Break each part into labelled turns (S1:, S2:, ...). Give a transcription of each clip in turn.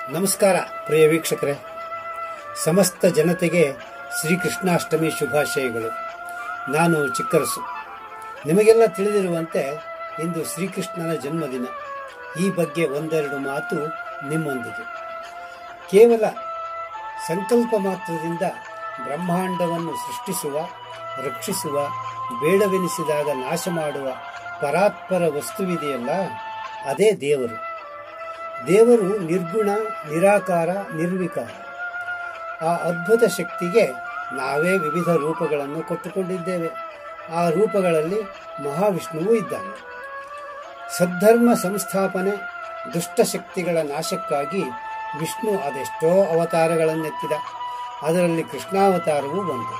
S1: ನಮಸ್ಕಾರ ಪ್ರಿಯ ವೀಕ್ಷಕರೇ ಸಮಸ್ತ ಜನತೆಗೆ ಶ್ರೀಕೃಷ್ಣಾಷ್ಟಮಿ ಶುಭಾಶಯಗಳು ನಾನು ಚಿಕ್ಕರಸು ನಿಮಗೆಲ್ಲ ತಿಳಿದಿರುವಂತೆ ಇಂದು ಶ್ರೀಕೃಷ್ಣನ ಜನ್ಮದಿನ ಈ ಬಗ್ಗೆ ಒಂದೆರಡು ಮಾತು ನಿಮ್ಮೊಂದಿಗೆ ಕೇವಲ ಸಂಕಲ್ಪ ಮಾತ್ರದಿಂದ ಬ್ರಹ್ಮಾಂಡವನ್ನು ಸೃಷ್ಟಿಸುವ ರಕ್ಷಿಸುವ ಬೇಡವೆನಿಸಿದಾಗ ನಾಶ ಮಾಡುವ ಪರಾತ್ಪರ ವಸ್ತುವಿದೆಯಲ್ಲ ಅದೇ ದೇವರು ದೇವರು ನಿರ್ಗುಣ ನಿರಾಕಾರ ನಿರ್ವಿಕಾರ ಆ ಅದ್ಭುತ ಶಕ್ತಿಗೆ ನಾವೇ ವಿವಿಧ ರೂಪಗಳನ್ನು ಕೊಟ್ಟುಕೊಂಡಿದ್ದೇವೆ ಆ ರೂಪಗಳಲ್ಲಿ ಮಹಾವಿಷ್ಣುವು ಇದ್ದಾನೆ ಸದ್ಧರ್ಮ ಸಂಸ್ಥಾಪನೆ ದುಷ್ಟಶಕ್ತಿಗಳ ನಾಶಕ್ಕಾಗಿ ವಿಷ್ಣು ಅದೆಷ್ಟೋ ಅವತಾರಗಳನ್ನೆತ್ತಿದ ಅದರಲ್ಲಿ ಕೃಷ್ಣಾವತಾರವೂ ಒಂದು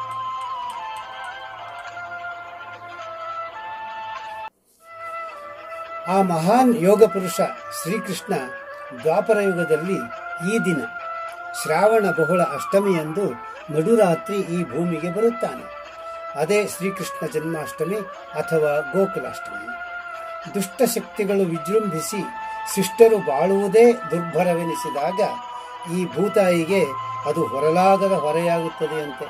S1: ಆ ಮಹಾನ್ ಯೋಗ ಪುರುಷ ಶ್ರೀಕೃಷ್ಣ ದ್ವಾಪರ ಯುಗದಲ್ಲಿ ಈ ದಿನ ಶ್ರಾವಣ ಬಹುಳ ಅಷ್ಟಮಿಯಂದು ನಡುರಾತ್ರಿ ಈ ಭೂಮಿಗೆ ಬರುತ್ತಾನೆ ಅದೇ ಶ್ರೀಕೃಷ್ಣ ಜನ್ಮಾಷ್ಟಮಿ ಅಥವಾ ಗೋಕುಲಾಷ್ಟಮಿ ದುಷ್ಟಶಕ್ತಿಗಳು ವಿಜೃಂಭಿಸಿ ಶಿಷ್ಟರು ಬಾಳುವುದೇ ದುರ್ಭರವೆನಿಸಿದಾಗ ಈ ಭೂತಾಯಿಗೆ ಅದು ಹೊರಲಾಗದ ಹೊರೆಯಾಗುತ್ತದೆಯಂತೆ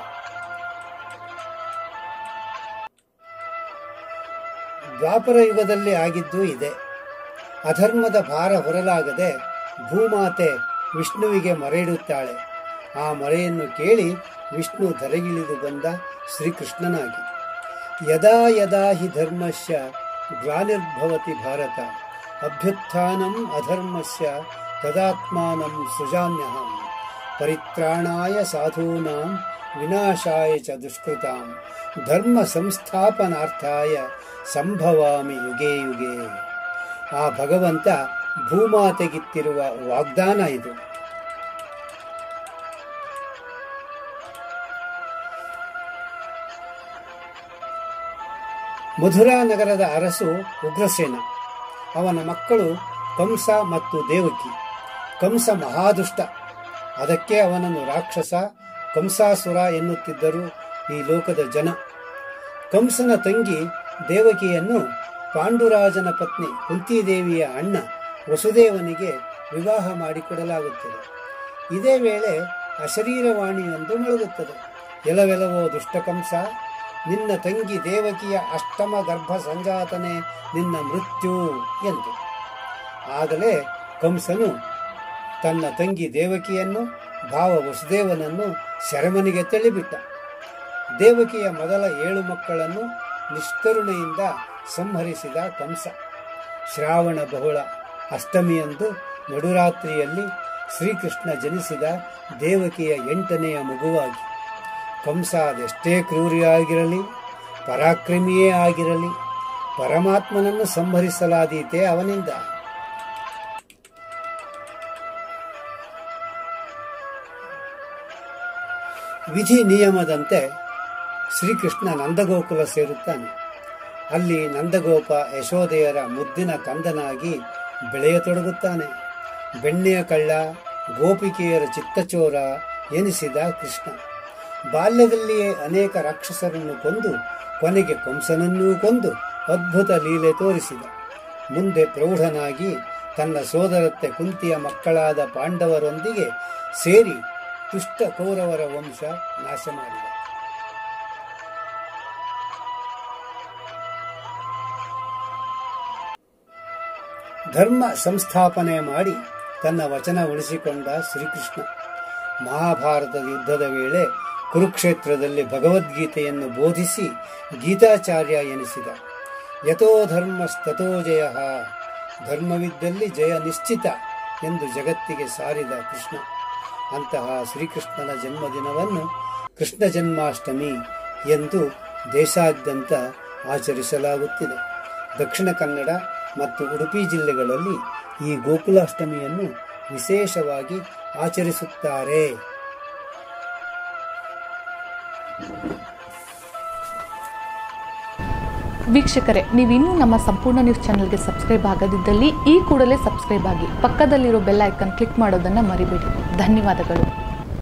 S1: ದ್ವಾಪರ ಯುಗದಲ್ಲಿ ಆಗಿದ್ದು ಇದೆ ಅಧರ್ಮದ ಭಾರ ಹೊರಲಾಗದೆ ಭೂಮಾತೆ ವಿಷ್ಣುವಿಗೆ ಮರೆಯಿಡುತ್ತಾಳೆ ಆ ಮರೆಯನ್ನು ಕೇಳಿ ವಿಷ್ಣು ಧರೆಗಿಳಿದು ಬಂದ ಶ್ರೀಕೃಷ್ಣನಾಗಿ ಯದಾ ಯದಾ ಹಿ ಧರ್ಮಸ್ಯ ಗ್ಲಾನಿರ್ಭವತಿ ಭಾರತ ಅಭ್ಯುತ್ಥಾನಂ ಅಧರ್ಮಸ್ಯ ತದಾತ್ಮಾನಂ ಸೃಜಾಮ್ಯಹಂ ಪರಿತ್ರಾಣಾಯ ಸಾಧೂನಾಂ ವಿನಾಶಾಯ ಚ ದುಷ್ಕೃತಾಂ ಧರ್ಮ ಸಂಸ್ಥಾಪನಾರ್ಥಾಯ ಸಂಭವಾಮಿ ಯುಗೆ ಯುಗೆ ಆ ಭಗವಂತ ಭೂಮಾತೆಗಿತ್ತಿರುವ ವಾಗ್ದಾನ ಇದು ಮಧುರಾ ನಗರದ ಅರಸು ಉಗ್ರಸೇನ ಅವನ ಮಕ್ಕಳು ಕಂಸ ಮತ್ತು ದೇವಕಿ ಕಂಸ ಮಹಾದುಷ್ಟ ಅದಕ್ಕೆ ಅವನನ್ನು ರಾಕ್ಷಸ ಕಂಸಾಸುರ ಎನ್ನುತ್ತಿದ್ದರು ಈ ಲೋಕದ ಜನ ಕಂಸನ ತಂಗಿ ದೇವಕಿಯನ್ನು ಪಾಂಡುರಾಜನ ಪತ್ನಿ ಕುಂತಿದೇವಿಯ ಅಣ್ಣ ವಸುದೇವನಿಗೆ ವಿವಾಹ ಮಾಡಿಕೊಡಲಾಗುತ್ತದೆ ಇದೇ ವೇಳೆ ಅಶರೀರವಾಣಿಯೊಂದು ಮೊಳಗುತ್ತದೆ ಎಲವೆಲವೋ ದುಷ್ಟಕಂಸ ನಿನ್ನ ತಂಗಿ ದೇವಕಿಯ ಅಷ್ಟಮ ಗರ್ಭ ಸಂಜಾತನೆ ನಿನ್ನ ಮೃತ್ಯು ಎಂದು ಆಗಲೇ ಕಂಸನು ತನ್ನ ತಂಗಿ ದೇವಕಿಯನ್ನು ಭಾವ ವಸುದೇವನನ್ನು ಶರಮನಿಗೆ ತಳ್ಳಿಬಿಟ್ಟ ದೇವಕಿಯ ಮೊದಲ ಏಳು ಮಕ್ಕಳನ್ನು ನಿಷ್ಕರುಣೆಯಿಂದ ಸಂಹರಿಸಿದ ಕಂಸ ಶ್ರಾವಣ ಬಹುಳ ಅಷ್ಟಮಿಯಂದು ನಡುರಾತ್ರಿಯಲ್ಲಿ ಶ್ರೀಕೃಷ್ಣ ಜನಿಸಿದ ದೇವಕಿಯ ಎಂಟನೆಯ ಮಗುವಾಗಿ ಕಂಸ ಅದೆಷ್ಟೇ ಕ್ರೂರಿಯಾಗಿರಲಿ ಪರಾಕ್ರಮಿಯೇ ಆಗಿರಲಿ ಪರಮಾತ್ಮನನ್ನು ಸಂಹರಿಸಲಾದೀತೆ ಅವನಿಂದ ವಿಧಿ ನಿಯಮದಂತೆ ಶ್ರೀಕೃಷ್ಣ ನಂದಗೋಕುಲ ಸೇರುತ್ತಾನೆ ಅಲ್ಲಿ ನಂದಗೋಪ ಯಶೋದೆಯರ ಮುದ್ದಿನ ಕಂದನಾಗಿ ಬೆಳೆಯತೊಡಗುತ್ತಾನೆ ಬೆಣ್ಣೆಯ ಕಳ್ಳ ಗೋಪಿಕೆಯರ ಚಿತ್ತಚೋರ ಎನಿಸಿದ ಕೃಷ್ಣ ಬಾಲ್ಯದಲ್ಲಿಯೇ ಅನೇಕ ರಾಕ್ಷಸರನ್ನು ಕೊಂದು ಕೊನೆಗೆ ಕಂಸನನ್ನೂ ಕೊಂದು ಅದ್ಭುತ ಲೀಲೆ ತೋರಿಸಿದ ಮುಂದೆ ಪ್ರೌಢನಾಗಿ ತನ್ನ ಸೋದರತ್ತೆ ಕುಂತಿಯ ಮಕ್ಕಳಾದ ಪಾಂಡವರೊಂದಿಗೆ ಸೇರಿ ದುಷ್ಟ ಕೌರವರ ವಂಶ ನಾಶ ಮಾಡಿದ ಧರ್ಮ ಸಂಸ್ಥಾಪನೆ ಮಾಡಿ ತನ್ನ ವಚನ ಉಳಿಸಿಕೊಂಡ ಶ್ರೀಕೃಷ್ಣ ಮಹಾಭಾರತದ ಯುದ್ಧದ ವೇಳೆ ಕುರುಕ್ಷೇತ್ರದಲ್ಲಿ ಭಗವದ್ಗೀತೆಯನ್ನು ಬೋಧಿಸಿ ಗೀತಾಚಾರ್ಯ ಎನಿಸಿದ ಯಥೋ ಧರ್ಮಸ್ತಥೋ ಜಯ ಧರ್ಮವಿದ್ದಲ್ಲಿ ಜಯ ನಿಶ್ಚಿತ ಎಂದು ಜಗತ್ತಿಗೆ ಸಾರಿದ ಕೃಷ್ಣ ಅಂತಹ ಶ್ರೀಕೃಷ್ಣನ ಜನ್ಮದಿನವನ್ನು ಕೃಷ್ಣ ಜನ್ಮಾಷ್ಟಮಿ ಎಂದು ದೇಶಾದ್ಯಂತ ಆಚರಿಸಲಾಗುತ್ತಿದೆ ದಕ್ಷಿಣ ಕನ್ನಡ ಮತ್ತು ಉಡುಪಿ ಜಿಲ್ಲೆಗಳಲ್ಲಿ ಈ ಗೋಕುಲಾಷ್ಟಮಿಯನ್ನು ವಿಶೇಷವಾಗಿ ಆಚರಿಸುತ್ತಾರೆ
S2: ವೀಕ್ಷಕರೇ ನೀವಿನ್ನೂ ನಮ್ಮ ಸಂಪೂರ್ಣ ನ್ಯೂಸ್ ಚಾನೆಲ್ಗೆ ಸಬ್ಸ್ಕ್ರೈಬ್ ಆಗದಿದ್ದಲ್ಲಿ ಈ ಕೂಡಲೇ ಸಬ್ಸ್ಕ್ರೈಬ್ ಆಗಿ ಪಕ್ಕದಲ್ಲಿರೋ ಬೆಲ್ ಐಕನ್ ಕ್ಲಿಕ್ ಮಾಡೋದನ್ನು ಮರಿಬೇಡಿ ಧನ್ಯವಾದಗಳು